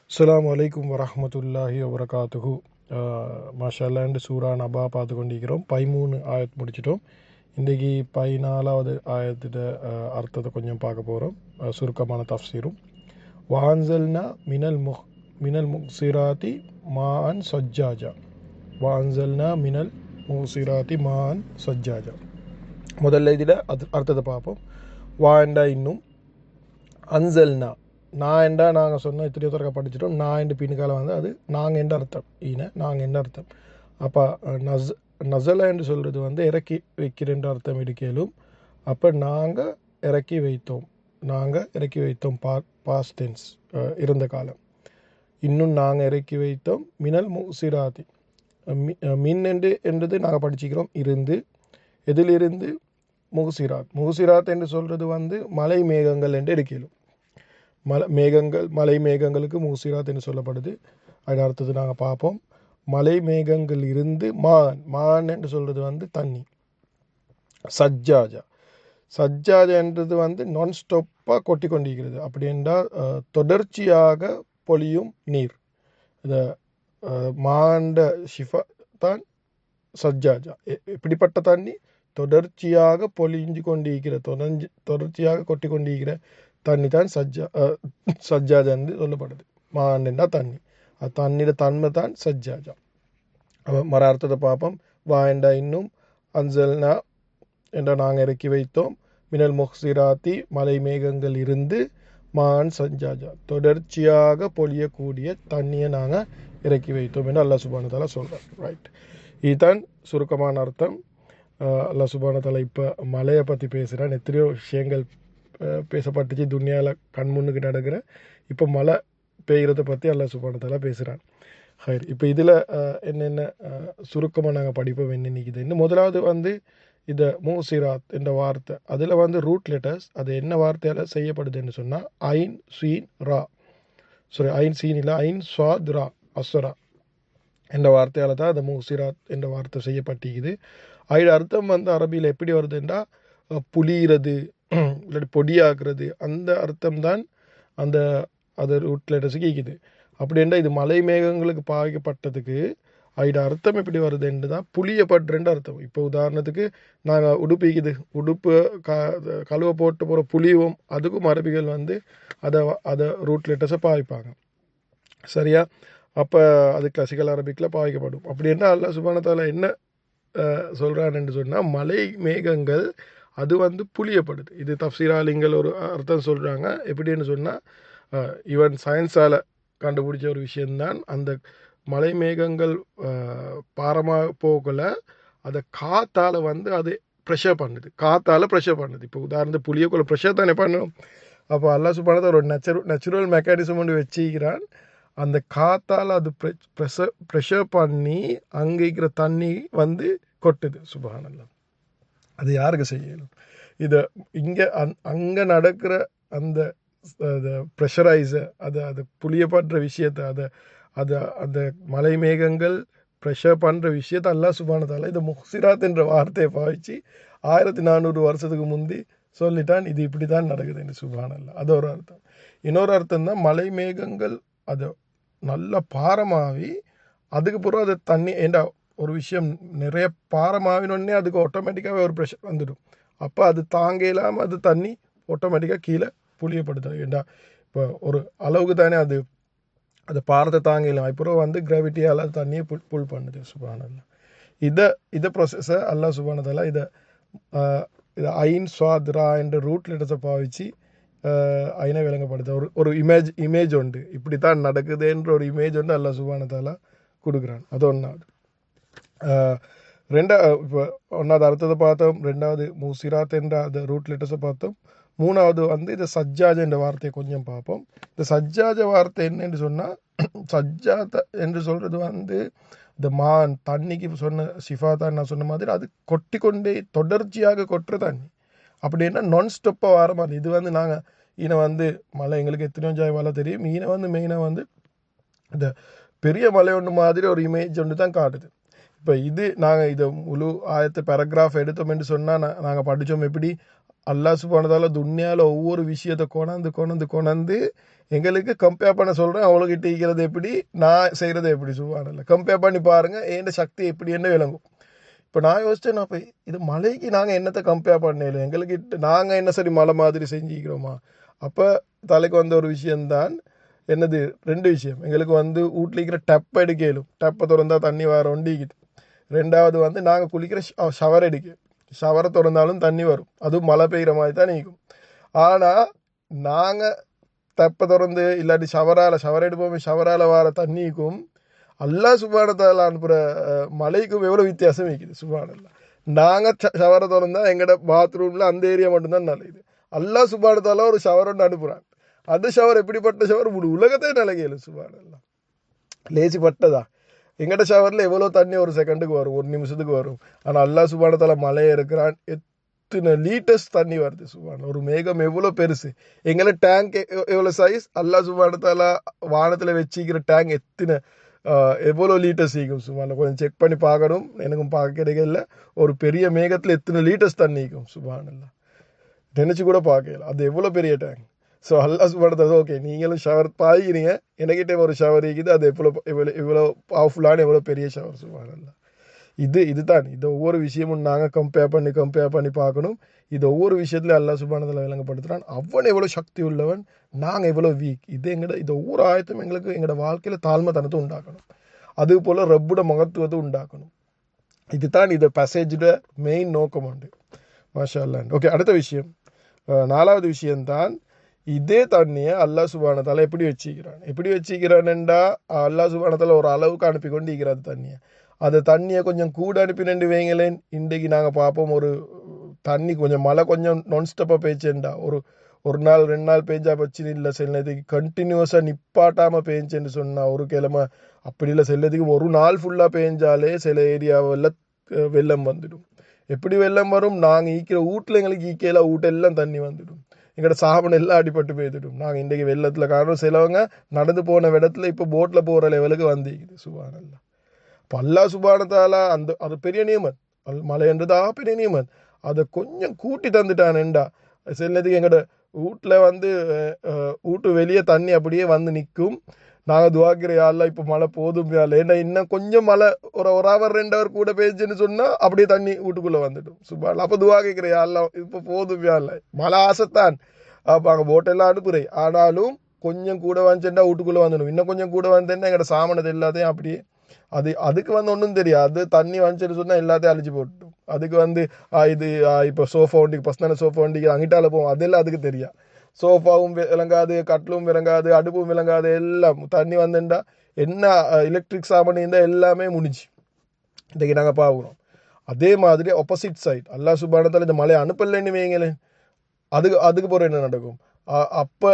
அஸ்ஸலாமு அலைக்கும் வரஹ்மத்துல்லாஹி வபரகாத்துஹு மாஷால்லாண்டு சூரா நபா பார்த்து கொண்டிருக்கிறோம் பதிமூணு ஆயத் முடிச்சிட்டோம் இன்றைக்கி பதினாலாவது ஆயத்திட அஹ், அர்த்தத்தை கொஞ்சம் பார்க்க போகிறோம் சுருக்கமான தஃப்சீரும் வான்சல்னா மினல் முஹ் மினல் முக்சிராத்தி மான் சஜ்ஜாஜா வான்சல்னா மினல் முக்சிராத்தி மான் சஜ்ஜாஜா முதல்ல இதில் அது அர்த்தத்தை பார்ப்போம் வாண்டா இன்னும் அன்சல்னா நான் என்றா நாங்கள் சொன்னோம் இத்தனையோ தரக்க படிச்சிட்டோம் நான் என்று பின்னுக்கால வந்து அது நாங்கள் என்ற அர்த்தம் ஈன நாங்கள் என்ன அர்த்தம் அப்போ நஸ் நசலா என்று சொல்கிறது வந்து இறக்கி வைக்கிறன்ற அர்த்தம் இருக்கலும் அப்போ நாங்கள் இறக்கி வைத்தோம் நாங்கள் இறக்கி வைத்தோம் பா பாஸ்ட் டென்ஸ் இருந்த காலம் இன்னும் நாங்கள் இறக்கி வைத்தோம் மினல் முசிராதி மி- மின் என்று என்றது நாங்கள் படிச்சுக்கிறோம் இருந்து எதிலிருந்து முகுசிராத் முகுசிராத் என்று சொல்கிறது வந்து மலை மேகங்கள் என்று இருக்கலும் மலை மேகங்கள் மலை மேகங்களுக்கு மூசிராத் என்று சொல்லப்படுது அது அடுத்தது நாங்கள் பார்ப்போம் மலை மேகங்கள் இருந்து மான் மான் என்று சொல்கிறது வந்து தண்ணி சஜ்ஜாஜா சஜ்ஜாஜான்றது வந்து நான் ஸ்டாப்பாக கொட்டி கொண்டிருக்கிறது அப்படி என்றால் அஹ், தொடர்ச்சியாக பொழியும் நீர் இந்த அஹ், மாண்ட ஷிஃபா தான் சஜ்ஜாஜா எ- எப்படிப்பட்ட தண்ணி தொடர்ச்சியாக பொழிஞ்சு கொண்டிருக்கிற தொடர்ச்சி தொடர்ச்சியாக கொட்டி கொண்டிருக்கிற தண்ணி தான் சஜ்ஜா அஹ், சஜ்ஜாஜா என்று சொல்லப்படுது மாண்டா தண்ணி அது தண்ணியோட தன்மை தான் சஜ்ஜாஜா அப்ப மர அர்த்தத்தை பார்ப்போம் வாண்டா இன்னும் அன்சல்னா என்ற நாங்கள் இறக்கி வைத்தோம் மினல் முஹ்சிராத்தி மலை மேகங்கள் இருந்து மான் சஞ்சாஜா தொடர்ச்சியாக பொழியக்கூடிய தண்ணியை நாங்கள் இறக்கி வைத்தோம் என்று அல்லாஹ் சுபானதால சொல்கிறார் ரைட் இதுதான் சுருக்கமான அர்த்தம் அஹ் அல்லாஹ் சுபானதால இப்போ மலையை பற்றி பேசுகிறான் எத்தனையோ விஷயங்கள் அஹ், பேசப்பட்டுச்சு துனியாவில் கண் முன்னுக்கு நடக்கிற இப்போ மழை பெய்கிறத பற்றி அல்லாஹ் சுபானதால பேசுகிறான் ஹைர் இப்போ இதில் என்னென்ன சுருக்கமாக நாங்கள் படிப்போம் என்ன நிற்கிது இன்னும் முதலாவது வந்து இந்த மூசிராத் என்ற வார்த்தை அதில் வந்து ரூட் லெட்டர்ஸ் அது என்ன வார்த்தையால் செய்யப்படுதுன்னு சொன்னால் ஐன் சீன் ரா சாரி ஐன் சீன் இல்லை ஐன் ஸ்வாத் ரா அஸ்வரா என்ற வார்த்தையால் தான் அந்த மூசிராத் என்ற வார்த்தை செய்யப்பட்டிருக்குது அதோட அர்த்தம் வந்து அரபியில் எப்படி வருதுன்னா அஹ், புளியிறது இல்லாட்டி பொடியாக்குறது அந்த அர்த்தம் தான் அந்த அது ரூட் லெட்டர்ஸுக்கு ஈக்குது அப்படின்னா இது மலை மேகங்களுக்கு பாய்க்கப்பட்டதுக்கு அதோட அர்த்தம் எப்படி வருதுன்னு தான் புளியப்படுறேன்ற அர்த்தம் இப்போ உதாரணத்துக்கு நாங்கள் உடுப்பிக்குது உடுப்பு க கழுவ போட்டு போகிற புளியும் அதுக்கும் அரபிகள் வந்து அதை அதை ரூட் லெட்டர்ஸை பாய்ப்பாங்க சரியா அப்போ அது கிளாசிக்கல் அரபிக்கில் பாய்க்கப்படும் அப்படின்னா அல்ல சுபானத்தால் என்ன சொல்கிறான்னு சொன்னால் மலை மேகங்கள் அது வந்து புளியப்படுது இது தப்சீராலிங்கள் ஒரு அர்த்தம் சொல்கிறாங்க எப்படின்னு சொன்னால் ஈவன் சயின்ஸால் கண்டுபிடிச்ச ஒரு விஷயம்தான் அந்த மலை மேகங்கள் பாரமாக போகல அதை காத்தால் வந்து அது ப்ரெஷர் பண்ணுது காத்தால் ப்ரெஷர் பண்ணுது இப்போ உதாரணத்துக்கு புளியக்குள்ள ப்ரெஷர் தானே பண்ணணும் அப்போ அல்லா சுபானத்தை ஒரு நேச்சுரல் நேச்சுரல் மெக்கானிசம் ஒன்று வச்சுக்கிறான் அந்த காத்தால் அது ப்ரெஷர் ப்ரெஷர் பண்ணி அங்கே இருக்கிற தண்ணி வந்து கொட்டுது சுபானல்லாம் அது யாருக்கு செய்யணும் இதை இங்கே அந் அங்கே நடக்கிற அந்த ப்ரெஷரைஸை அதை அது புளியப்படுற விஷயத்தை அதை அதை அந்த மலை மேகங்கள் ப்ரெஷர் பண்ணுற விஷயத்தை அல்லா சுபானதால இந்த முஹ்சிராத் என்ற வார்த்தையை பாவிச்சு ஆயிரத்தி நானூறு வருஷத்துக்கு முந்தி சொல்லிட்டான் இது இப்படி தான் நடக்குது இந்த சுபானல்ல அது ஒரு அர்த்தம் இன்னொரு அர்த்தம் தான் மலை மேகங்கள் அது நல்ல பாரமாகி அதுக்கு பிறகு அது தண்ணி ஏண்டா ஒரு விஷயம் நிறைய பாரமாவினோடனே அதுக்கு ஆட்டோமேட்டிக்காகவே ஒரு ப்ரெஷர் வந்துடும் அப்போ அது தாங்க இல்லாமல் அது தண்ணி ஆட்டோமேட்டிக்காக கீழே புளியப்படுது ஏண்டா இப்போ ஒரு அளவுக்கு தானே அது அது பாரத்தை தாங்கலாம் அப்புறம் வந்து கிராவிட்டியால் அது தண்ணியை புல் புல் பண்ணுது சுபானல்ல இதை இதை ப்ரொசஸை அல்லா சுபானதால இதை ஆஹ், இதை ஐன் ஸ்வாத்ரா என்ற ரூட் லெட்டர்ஸை பாவிச்சு ஐனை விளங்கப்படுது ஒரு ஒரு இமேஜ் இமேஜ் உண்டு இப்படி தான் நடக்குதுன்ற ஒரு இமேஜ் உண்டு அல்லா சுபானதால கொடுக்குறான் அது ஒன்றாவது ரெண்டா இப்போ ஒன்றாவது அர்த்தத்தை பார்த்தோம் ரெண்டாவது மூசிராத் என்ற அந்த ரூட் லெட்டர்ஸை பார்த்தோம் மூணாவது வந்து இந்த சஜ்ஜாஜ் என்ற வார்த்தையை கொஞ்சம் பார்ப்போம் இந்த சஜ்ஜாஜ வார்த்தை என்னன்னு சொன்னால் சஜ்ஜாத என்று சொல்கிறது வந்து இந்த மான் தண்ணிக்கு சொன்ன சிஃபாதான் நான் சொன்ன மாதிரி அது கொட்டி கொண்டே தொடர்ச்சியாக கொட்டுற தண்ணி அப்படின்னா நான் ஸ்டாப்பாக வர மாதிரி இது வந்து நாங்கள் ஈனை வந்து மலை எங்களுக்கு எத்தனையோ ஜாய் மலை தெரியும் ஈனை வந்து மெயினாக வந்து இந்த பெரிய மலை ஒன்று மாதிரி ஒரு இமேஜ் ஒன்று தான் காட்டுது இப்போ இது நாங்கள் இதை முழு ஆயத்த பேராகிராஃப் எடுத்தோம் என்று சொன்னால் நாங்கள் படித்தோம் எப்படி அல்லாஹ் சுபானதால துன்யாவில் ஒவ்வொரு விஷயத்தை கொணந்து கொணந்து கொணந்து எங்களுக்கு கம்பேர் பண்ண சொல்கிறேன் அவளுக்கிட்ட இருக்கிறது எப்படி நான் செய்கிறது எப்படி சுபானில்ல கம்பேர் பண்ணி பாருங்கள் என் சக்தி எப்படி என்ன விளங்கும் இப்போ நான் யோசிச்சேன் அப்போ இது மலைக்கு நாங்கள் என்னத்தை கம்பேர் பண்ணல எங்களுக்கு நாங்கள் என்ன சரி மலை மாதிரி செஞ்சுக்கிறோமா அப்போ தலைக்கு வந்த ஒரு விஷயம்தான் என்னது ரெண்டு விஷயம் எங்களுக்கு வந்து வீட்டில் இருக்கிற டப்பை எடுக்கலும் டப்பை திறந்தா தண்ணி வர ஒண்டிக்குது ரெண்டாவது வந்து நாங்கள் குளிக்கிற ஷவர் அடிக்க ஷவரை திறந்தாலும் தண்ணி வரும் அதுவும் மழை பெய்கிற மாதிரி தான் நீக்கும் ஆனால் நாங்கள் தப்பை திறந்து இல்லாட்டி ஷவரால் ஷவர் எடுப்போம் ஷவரால் வர தண்ணிக்கும் அல்லா சுபானத்தால் அனுப்புகிற மலைக்கும் எவ்வளோ வித்தியாசம் வைக்குது சுபானல்லா நாங்கள் ஷவரை திறந்தா எங்களோட பாத்ரூமில் அந்த ஏரியா மட்டும்தான் நல்லது அல்லா சுபானத்தால ஒரு ஷவர் ஒன்று அனுப்புகிறான் அந்த ஷவர் எப்படிப்பட்ட ஷவர் முழு உலகத்தை நிலைக்கல சுபானல்லா லேசி பட்டதா எங்கட ஷவரில் எவ்வளோ தண்ணி ஒரு செகண்டுக்கு வரும் ஒரு நிமிஷத்துக்கு வரும் ஆனால் அல்லா சுபானத்தால மழையை இருக்கிறான் எத்தனை லீட்டர்ஸ் தண்ணி வருது சுபான் ஒரு மேகம் எவ்வளோ பெருசு எங்களை டேங்க் எவ்வளோ சைஸ் அல்லா சுபானத்தால வானத்தில் வச்சிக்கிற டேங்க் எத்தனை எவ்வளோ லிட்டர்ஸ் ஈக்கும் சுபான கொஞ்சம் செக் பண்ணி பார்க்கணும் எனக்கும் பார்க்க கிடைக்கல ஒரு பெரிய மேகத்தில் எத்தனை லிட்டர்ஸ் தண்ணி ஈக்கும் சுபானல்லாம் நினச்சி கூட பார்க்கல அது எவ்வளோ பெரிய டேங்க் ஸோ அல்லா சுபானத்தது ஓகே நீங்களும் ஷவர் பாய்க்கிறீங்க எனக்கிட்டே ஒரு ஷவர் இருக்குது அது எவ்வளோ எவ்வளோ இவ்வளோ பவர்ஃபுல்லான எவ்வளோ பெரிய ஷவர் சுபானல்லா இது இதுதான் இது ஒவ்வொரு விஷயமும் நாங்கள் கம்பேர் பண்ணி கம்பேர் பண்ணி பார்க்கணும் இது ஒவ்வொரு விஷயத்துலையும் அல்லா சுபானத்தில் விளங்கப்படுத்துகிறான் அவன் எவ்வளோ சக்தி உள்ளவன் நாங்கள் எவ்வளோ வீக் இது எங்கட இது ஒவ்வொரு ஆயத்தும் எங்களுக்கு எங்களோட வாழ்க்கையில் தாழ்மைத்தனத்தை உண்டாக்கணும் அது போல் ரப்போட மகத்துவத்தை உண்டாக்கணும் இதுதான் இந்த பசேஜோட மெயின் நோக்கம் உண்டு மாஷா அல்லான் ஓகே அடுத்த விஷயம் நாலாவது விஷயம்தான் இதே தண்ணியை அல்லா சுபானத்தால் எப்படி வச்சுக்கிறான் எப்படி வச்சுக்கிறான்டா அல்லா சுபானத்தால் ஒரு அளவுக்கு அனுப்பி கொண்டு இருக்கிறார் தண்ணியை அந்த தண்ணியை கொஞ்சம் கூட அனுப்பினு வைங்களேன் இன்றைக்கு நாங்கள் பார்ப்போம் ஒரு தண்ணி கொஞ்சம் மழை கொஞ்சம் நான்ஸ்டாப்பாக பேய்ச்சேன்டா ஒரு ஒரு நாள் ரெண்டு நாள் பேஞ்சா பச்சு இல்லை சில நேரத்துக்கு கண்டினியூஸாக நிப்பாட்டாமல் பேஞ்சேன்னு சொன்னால் ஒரு கிழமை அப்படி இல்லை சிலதுக்கு ஒரு நாள் ஃபுல்லாக பேஞ்சாலே சில ஏரியாவில் வெள்ளம் வந்துடும் எப்படி வெள்ளம் வரும் நாங்கள் ஈக்கிற வீட்டில் எங்களுக்கு ஈக்கையில் வீட்டெல்லாம் தண்ணி வந்துடும் எங்களோட சாபனம் எல்லாம் அடிபட்டு போய்த்துடும் நாங்கள் இன்றைக்கி வெள்ளத்தில் காரணம் சிலவங்க நடந்து போன இடத்துல இப்போ போட்டில் போகிற லெவலுக்கு வந்துக்குது சுபானல்லாம் இப்போ அல்லா சுபானத்தால அந்த அது பெரிய நியமன் அல் மலைன்றது ஆ பெரிய நியமன் அதை கொஞ்சம் கூட்டி தந்துட்டானேண்டா சில நேரத்துக்கு எங்களோட வீட்டில் வந்து வீட்டு வெளியே தண்ணி அப்படியே வந்து நிற்கும் நாங்கள் துவாக்கிற யாரில் இப்போ மழை போதும் யாரில் ஏன்னா இன்னும் கொஞ்சம் மழை ஒரு ஒரு ஹவர் ரெண்டு ஹவர் கூட பேஞ்சுன்னு சொன்னால் அப்படியே தண்ணி வீட்டுக்குள்ளே வந்துடும் சுபால் அப்போ துவா கேட்குற யாரில் இப்போ போதும் யாரில் மழை ஆசைத்தான் அப்போ அங்கே போட்டெல்லாம் அனுப்புகிறேன் ஆனாலும் கொஞ்சம் கூட வந்துச்சுட்டா வீட்டுக்குள்ளே வந்துடும் இன்னும் கொஞ்சம் கூட வந்தேன்னா எங்களோட சாமானது எல்லாத்தையும் அப்படியே அது அதுக்கு வந்து ஒன்றும் தெரியாது தண்ணி வந்துச்சுன்னு சொன்னால் எல்லாத்தையும் அழிச்சு போட்டுடும் அதுக்கு வந்து இது இப்போ சோஃபா வண்டிக்கு பர்சனல் சோஃபா வண்டிக்கு அங்கிட்டால போவோம் அதெல்லாம் அதுக்கு தெரியும் சோஃபாவும் விளங்காது கட்டிலும் விளங்காது அடுப்பும் விளங்காது எல்லாம் தண்ணி வந்துண்டா என்ன எலக்ட்ரிக் சாமான் இருந்தால் எல்லாமே முடிஞ்சு இன்றைக்கி நாங்கள் பார்க்குறோம் அதே மாதிரி ஆப்போசிட் சைட் அல்லா சுபானத்தில் இந்த மழையை அனுப்பலைன்னு வைங்களேன் அதுக்கு அதுக்கு போகிற என்ன நடக்கும் அப்போ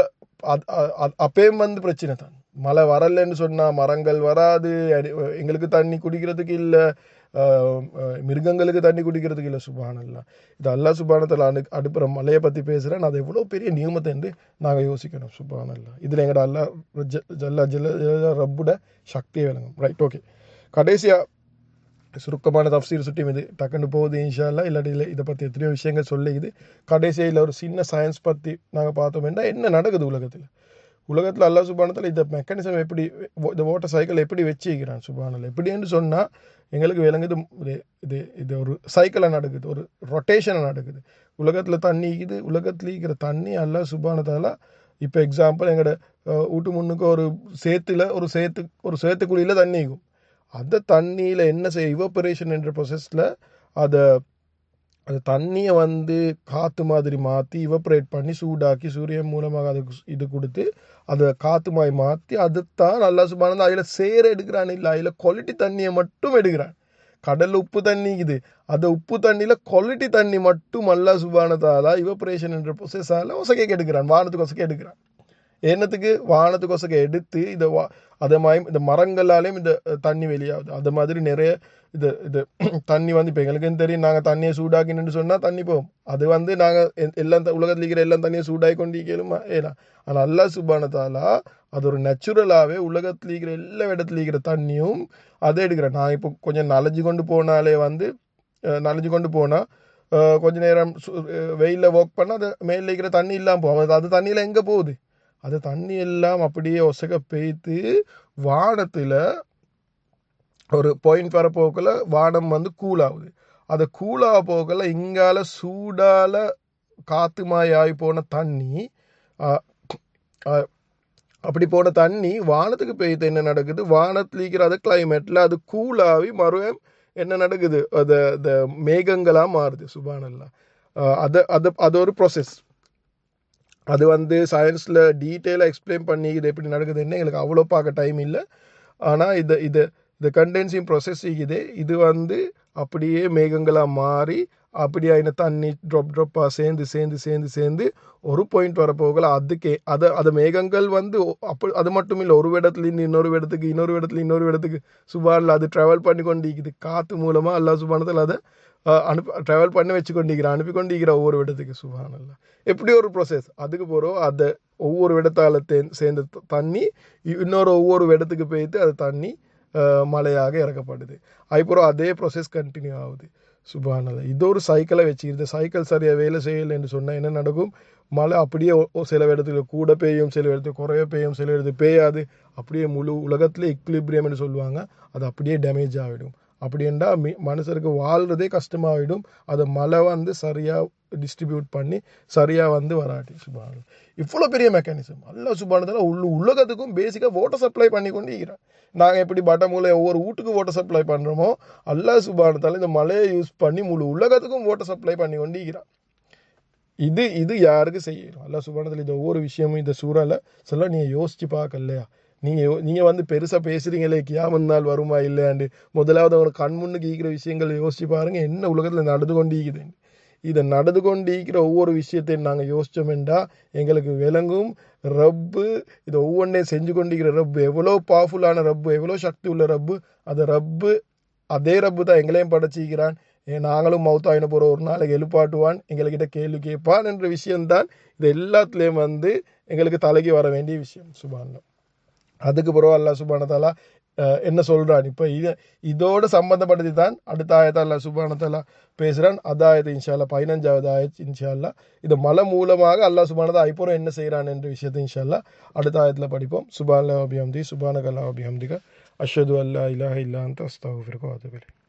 அப்பயும் வந்து பிரச்சனை தான் மழை வரலன்னு சொன்னால் மரங்கள் வராது எங்களுக்கு தண்ணி குடிக்கிறதுக்கு இல்லை மிருகங்களுக்கு தண்ணி குடிக்கிறதுக்கு இல்லை சுபானல்லாம் இது அல்லா சுபானத்தில் அனு அடுப்புற மலையை பற்றி பேசுகிறேன் அது எவ்வளோ பெரிய நியமத்தை என்று நாங்கள் யோசிக்கணும் சுபானல்லா இதில் எங்களோட அல்லா ஜல்லா ஜல்ல ரப்புட சக்தியை விளங்கும் ரைட் ஓகே கடைசியாக சுருக்கமான தப்சீர் சுட்டி இது டக்குன்னு போகுது இன்ஷால்லா இல்லாட்டி இல்லை இதை பற்றி எத்தனையோ விஷயங்கள் சொல்லிக்குது கடைசியில் ஒரு சின்ன சயின்ஸ் பற்றி நாங்கள் பார்த்தோம்னா என்ன நடக்குது உலகத்தில் உலகத்தில் அல்லா சுபானத்தில் இந்த மெக்கானிசம் எப்படி இந்த ஓட்டர் சைக்கிள் எப்படி வச்சுக்கிறான் சுபானில் எப்படின்னு சொன்னால் எங்களுக்கு விளங்குது இது இது இது ஒரு சைக்கிளாக நடக்குது ஒரு ரொட்டேஷனாக நடக்குது உலகத்தில் தண்ணி இது உலகத்தில் இருக்கிற தண்ணி அல்லா சுபானத்தால் இப்போ எக்ஸாம்பிள் எங்களோட வீட்டு முன்னுக்கு ஒரு சேத்துல ஒரு சேத்து ஒரு சேத்துக்குழியில் தண்ணி இருக்கும் அந்த தண்ணியில் என்ன செய்ய இவப்பரேஷன் என்ற ப்ரொசஸில் அதை அந்த தண்ணியை வந்து காற்று மாதிரி மாற்றி இவப்ரேட் பண்ணி சூடாக்கி சூரியன் மூலமாக அதுக்கு இது கொடுத்து அதை காற்று மாதிரி மாற்றி அதுதான் நல்லா சுபானது அதில் சேர எடுக்கிறான் இல்லை அதில் குவாலிட்டி தண்ணியை மட்டும் எடுக்கிறான் கடல் உப்பு தண்ணி இது அந்த உப்பு தண்ணியில் குவாலிட்டி தண்ணி மட்டும் அல்லா சுபானதால இவப்ரேஷன் என்ற ப்ரொசஸால் ஒசகைக்கு எடுக்கிறான் வானத்துக்கு ஒசக்கை எடுக்கிறான் என்னத்துக்கு வானத்துக்கு ஒசக்கை எடுத்து இதை வா அதே மாதிரி இந்த மரங்களாலேயும் இந்த தண்ணி வெளியாகுது அது மாதிரி நிறைய இது இது தண்ணி வந்து இப்போ எங்களுக்கும் தெரியும் நாங்கள் தண்ணியை சூடாக்கின்னு சொன்னால் தண்ணி போகும் அது வந்து நாங்கள் எல்லாம் உலகத்தில் இருக்கிற எல்லாம் தண்ணியை சூடாகி கொண்டு கேளுமா ஏன்னா ஆனால் அல்லா சுபானத்தாலா அது ஒரு நேச்சுரலாகவே உலகத்தில் இருக்கிற எல்லா இடத்துல இருக்கிற தண்ணியும் அதை எடுக்கிறேன் நான் இப்போ கொஞ்சம் நனைஞ்சு கொண்டு போனாலே வந்து நனைஞ்சு கொண்டு போனால் அஹ், கொஞ்ச நேரம் வெயிலில் ஒர்க் பண்ணால் அது மேலே இருக்கிற தண்ணி இல்லாமல் போகும் அது- அது தண்ணியில் எங்கே போகுது அது தண்ணி எல்லாம் அப்படியே ஒசக பெய்த்து வானத்தில் ஒரு பாயிண்ட் வர போக்கில் வானம் வந்து கூல் ஆகுது அதை கூலாக போக்கில் இங்கால சூடால காத்து மாய் ஆகி போன தண்ணி ஆ, ஆ, அப்படி போன தண்ணி வானத்துக்கு பெய்து என்ன நடக்குது வானத்தில் இருக்கிற அது கிளைமேட்டில் அது கூலாகி மறுபடியும் என்ன நடக்குது அது அந்த மேகங்களாக மாறுது சுபானல்லா அது அது அது ஒரு ப்ராசஸ் அது வந்து சயின்ஸில் டீட்டெயிலாக எக்ஸ்பிளைன் பண்ணி இது எப்படி நடக்குதுன்னு எங்களுக்கு அவ்வளோ பார்க்க டைம் இல்லை ஆனால் இது இது இந்த கண்டென்சிங் ப்ராசஸ் இது இது வந்து அப்படியே மேகங்களாக மாறி அப்படியே அதில் தண்ணி ட்ராப் ட்ராப்பாக சேர்ந்து சேர்ந்து சேர்ந்து சேர்ந்து ஒரு பாயிண்ட் வர போகல அதுக்கே அது அது மேகங்கள் வந்து ஒ- அப்போ அது மட்டும் இல்லை ஒரு இடத்துல இருந்து இன்னொரு இடத்துக்கு இன்னொரு இடத்துல இன்னொரு இடத்துக்கு சுபானில் அது ட்ராவல் பண்ணி கொண்டிருக்குது காற்று மூலமாக அல்லா சுபானத்தில் அதை அஹ், அனுப்பி ட்ராவல் பண்ணி வச்சு கொண்டிருக்கிறேன் அனுப்பி கொண்டிருக்கிற ஒவ்வொரு இடத்துக்கு சுபானல்ல எப்படி ஒரு ப்ராசஸ் அதுக்கு போகிறோம் அதை ஒவ்வொரு இடத்தால தே- சேர்ந்த த- தண்ணி இன்னொரு ஒவ்வொரு இடத்துக்கு போயிட்டு அது தண்ணி அஹ், மழையாக இறக்கப்படுது அதுக்கப்புறம் அதே ப்ராசஸ் கண்டினியூ ஆகுது சுபானல்ல இது ஒரு சைக்கிளை வச்சு இந்த சைக்கிள் சரியாக வேலை செய்யலைன்னு சொன்னால் என்ன நடக்கும் மழை அப்படியே ஒ- ஒ- சில இடத்துல கூட பெய்யும் சில இடத்துல குறைய பெய்யும் சில இடத்துல பெய்யாது அப்படியே முழு உலகத்துல இக்லிபிரியம்னு சொல்லுவாங்க அது அப்படியே டேமேஜ் ஆகிடும் அப்படின்னா மி மனுஷருக்கு வாழ்கிறதே கஷ்டமாகிடும் அதை மழை வந்து சரியாக டிஸ்ட்ரிபியூட் பண்ணி சரியாக வந்து வராட்டி சுபானல் இவ்வளோ பெரிய மெக்கானிசம் அல்ல சுபானத்தில் உள்ள உலகத்துக்கும் பேசிக்காக வாட்டர் சப்ளை பண்ணி கொண்டு இருக்கிறேன் நாங்கள் எப்படி பட்டமூலை ஒவ்வொரு வீட்டுக்கு வாட்டர் சப்ளை பண்ணுறோமோ அல்லா சுபானத்தால் இந்த மழையை யூஸ் பண்ணி முழு உலகத்துக்கும் வாட்டர் சப்ளை பண்ணி கொண்டு இருக்கிறான் இது இது யாருக்கு செய்யணும் அல்லா சுபானத்தில் இந்த ஒவ்வொரு விஷயமும் இந்த சூறால சொல்ல நீங்கள் யோசிச்சு பார்க்கலையா நீங்கள் நீங்கள் வந்து பெருசாக பேசுகிறீங்களே கியாமன் நாள் வருமா இல்லையாண்டு முதலாவது அவங்க கண் முன்னுக்கு ஈக்கிற விஷயங்களை யோசிச்சு பாருங்க என்ன உலகத்தில் நடந்து கொண்டு ஈக்குதுன்னு இதை நடந்து கொண்டு ஈக்கிற ஒவ்வொரு விஷயத்தையும் நாங்கள் யோசிச்சோமெண்டா எங்களுக்கு விளங்கும் ரப்பு இதை ஒவ்வொன்றையும் செஞ்சு கொண்டிருக்கிற ரப்பு எவ்வளோ பவர்ஃபுல்லான ரப்பு எவ்வளோ சக்தி உள்ள ரப்பு அந்த ரப்பு அதே ரப்பு தான் எங்களையும் படைச்சிக்கிறான் ஏன் நாங்களும் மௌத்தாயின போகிற ஒரு நாளைக்கு எழுப்பாட்டுவான் எங்கள்கிட்ட கேள்வி கேட்பான் என்ற விஷயம்தான் இது எல்லாத்துலேயும் வந்து எங்களுக்கு தலைக்கு வர வேண்டிய விஷயம் சுபானம் அதுக்கு பிறகு அல்லாஹ் சுபானத்தாலா என்ன சொல்கிறான் இப்போ இது இதோட சம்பந்தப்பட்டது தான் அடுத்த ஆயத்தை அல்லாஹ் சுபானத்தாலா பேசுகிறான் அதாயத்து இன்ஷால்லா பதினஞ்சாவது ஆயத் இன்ஷால்லா இது மலை மூலமாக அல்லாஹ் சுபானதா ஐப்புறம் என்ன செய்கிறான் என்ற விஷயத்தை இன்ஷால்லா அடுத்த ஆயத்தில் படிப்போம் சுபான் அபிஹம்தி சுபானக் அல்லா அபிஹம்திக அஷது அல்லா இலாஹ இல்லா அந்த அஸ்தாஃபிருக்கு அதுபிலே